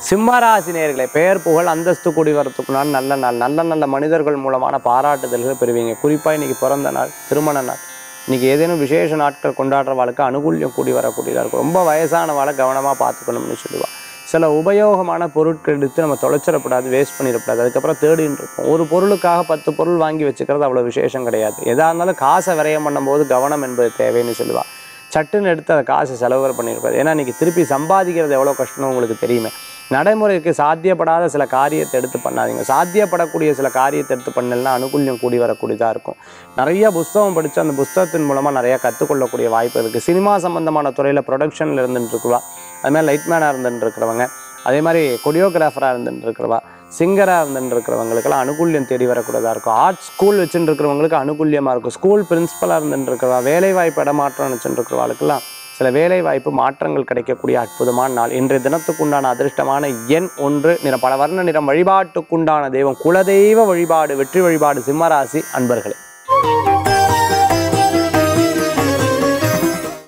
சிம்மராசி நேயர்களே பெயர் புகழ் அந்தஸ்து கூடி வரத்துக்குனால நல்ல நாள் நல்ல நல்ல மனிதர்கள் மூலமான பாராட்டுதல்கள் பெறுவீங்க குறிப்பாக இன்னைக்கு பிறந்த நாள் திருமண நாள் இன்னைக்கு ஏதேனும் விசேஷ நாட்கள் கொண்டாடுறவாளுக்கு அனுகூல்யம் கூடி வரக்கூடியதாக இருக்கும் ரொம்ப வயசானவாளை கவனமாக பார்த்துக்கணும்னு சொல்லுவாள் சில உபயோகமான பொருட்கள் எடுத்து நம்ம தொலைச்சிடக்கூடாது வேஸ்ட் பண்ணிடக்கூடாது அதுக்கப்புறம் தேடின்னு இருப்போம் ஒரு பொருளுக்காக பத்து பொருள் வாங்கி வச்சுக்கிறது அவ்வளோ விசேஷம் கிடையாது எதாக இருந்தாலும் காசை விரயம் பண்ணும்போது கவனம் என்பது தேவைன்னு சொல்லுவாள் சட்டுன்னு எடுத்து அதை காசை செலவு பண்ணியிருப்பாரு ஏன்னா இன்னைக்கு திருப்பி சம்பாதிக்கிறது எவ்வளோ கஷ்டம்னு உங்களுக்கு தெரியுமே நடைமுறைக்கு சாத்தியப்படாத சில காரியத்தை எடுத்து பண்ணாதீங்க சாத்தியப்படக்கூடிய சில காரியத்தை எடுத்து பண்ணலன்னா அனுகூல்யம் கூடி வரக்கூடியதாக இருக்கும் நிறைய புஸ்தகம் படித்து அந்த புஸ்தகத்தின் மூலமாக நிறைய கற்றுக்கொள்ளக்கூடிய வாய்ப்பு இருக்குது சினிமா சம்பந்தமான துறையில் ப்ரொடக்ஷனில் இருந்துட்டுருக்குவா அதுமாதிரி லைட்மேனாக இருந்துட்டு இருக்கிறவங்க அதே மாதிரி கொரியோகிராஃபராக இருந்துட்டு இருக்கிறவா சிங்கராக இருந்துட்டு இருக்கிறவங்களுக்கெல்லாம் அனுகூல்யம் தேடி வரக்கூடியதாக இருக்கும் ஆர்ட் ஸ்கூல் வச்சுட்டு இருக்கிறவங்களுக்கு அனுகூல்யமாக இருக்கும் ஸ்கூல் பிரின்சிபலாக இருந்துட்டு இருக்கிறவா வேலை வாய்ப்பு இடமாற்றம் வச்சுட்டு இருக்கிறவங்களுக்கெல்லாம் சில வேலை வாய்ப்பு மாற்றங்கள் கிடைக்கக்கூடிய அற்புதமான நாள் இன்றைய தினத்துக்குண்டான அதிர்ஷ்டமான எண் ஒன்று நிறம் பல வர்ண நிறம் வழிபாட்டுக்குண்டான தெய்வம் குலதெய்வ வழிபாடு வெற்றி வழிபாடு சிம்மராசி அன்பர்களே